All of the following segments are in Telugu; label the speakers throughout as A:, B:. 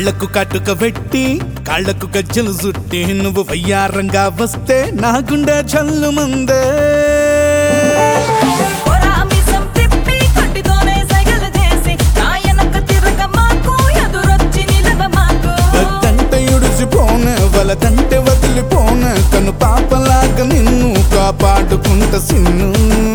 A: కళ్ళకు కట్టుక పెట్టి కాళ్ళకు గజ్జలు చుట్టి నువ్వు వయ్యారంగా వస్తే నా గుండె జల్లు మందే
B: కొరామిసం తిప్పి కట్టితోనే సైగలు చేసి నా వెనక తిరగ మాకు ఎదురొచ్చి నిలవ మాకు
A: వద్దంటే ఇడిసిపోనే వలదంటే వదిలిపోనే కను పాపలాగా నిన్ను కాపాడుకుంట సిన్ను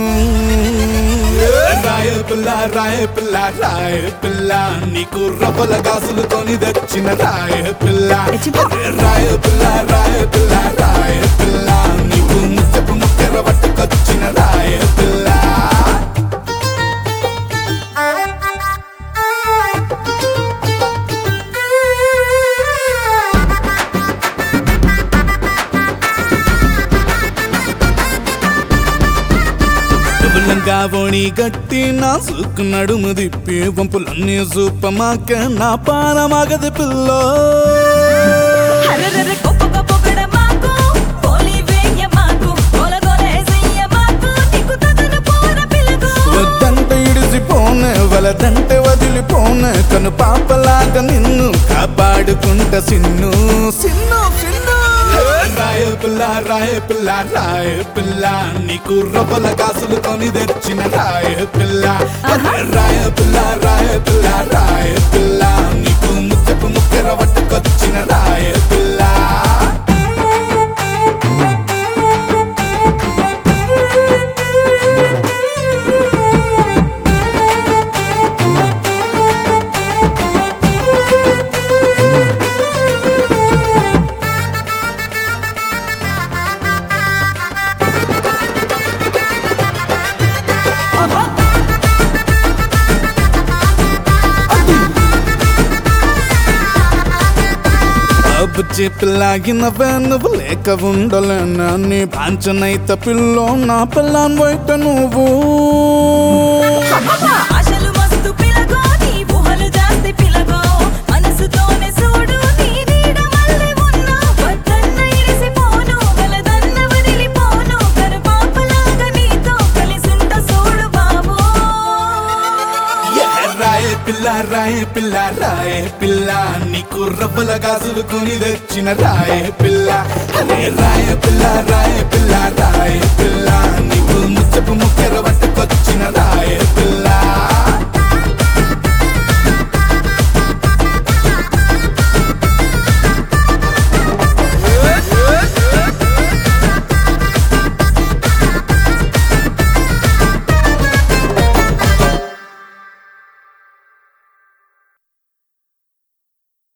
A: రాయ పిల్ల రాయ పిల్ల రాయ పిల్ల నీకు రవ్వల గాసులు కొని తెచ్చిన రాయ పిల్ల
B: ఎచ్చిపో.
A: రాయ పిల్ల రాయ పిల్ల రాయ పిల్ల నీకు ముచ్చపు ముక్కెర పట్టుకొచ్చిన రాయ పిల్ల కబులంగా ఓణి గట్టి నా సూకు నడుము దిప్పి వంపులన్నీ సూపమాక నా పానమాగది పిల్లో
B: హరరర గొప్ప పొగడ మాకు పోలి వేయ మాకు గోలగోలే చెయ్య మాకు నీకు తగను పోర పిలుగు
A: వద్దంటే ఇడిసిపోనే వలదంటే వదిలిపోనే కను పాపలాగా నిన్ను కాపాడుకుంట సిన్ను సిన్ను సిన్ను రాయ పిల్ల రాయ పిల్ల రాయ పిల్ల నీకు రవ్వల కాసులు కొని తెచ్చిన రాయ పిల్ల రాయ పిల్ల రాయ పిల్ల రాయ పిల్ల నీకు ముచ్చపు ముక్కెర పట్టుకొచ్చిన రాయ పిల్ల బుజ్జి పిల్లాగినవే నువ్వు లేక ఉండలేనా నీ పాంచనైత పిల్లో నా పిల్లాన్ బయట నువ్వు
B: ఆశలు మస్తు పిలగో నీ ఊహలు జాస్తి పిలగో మనసుతోనే చూడు నీ నీడ మళ్ళీ ఉన్నా వద్దన్న ఇరిసిపోను గలదన్న వదిలిపోను కరుపాపలాగా నీతో కలిసుంట చూడు బాబు
A: రాయ పిల్ల రాయ పిల్ల రాయ పిల్ల నీకు రవ్వల గాజులు కొని తెచ్చిన రాయ పిల్ల అరే రాయ పిల్ల రాయ పిల్ల రాయ పిల్ల నీ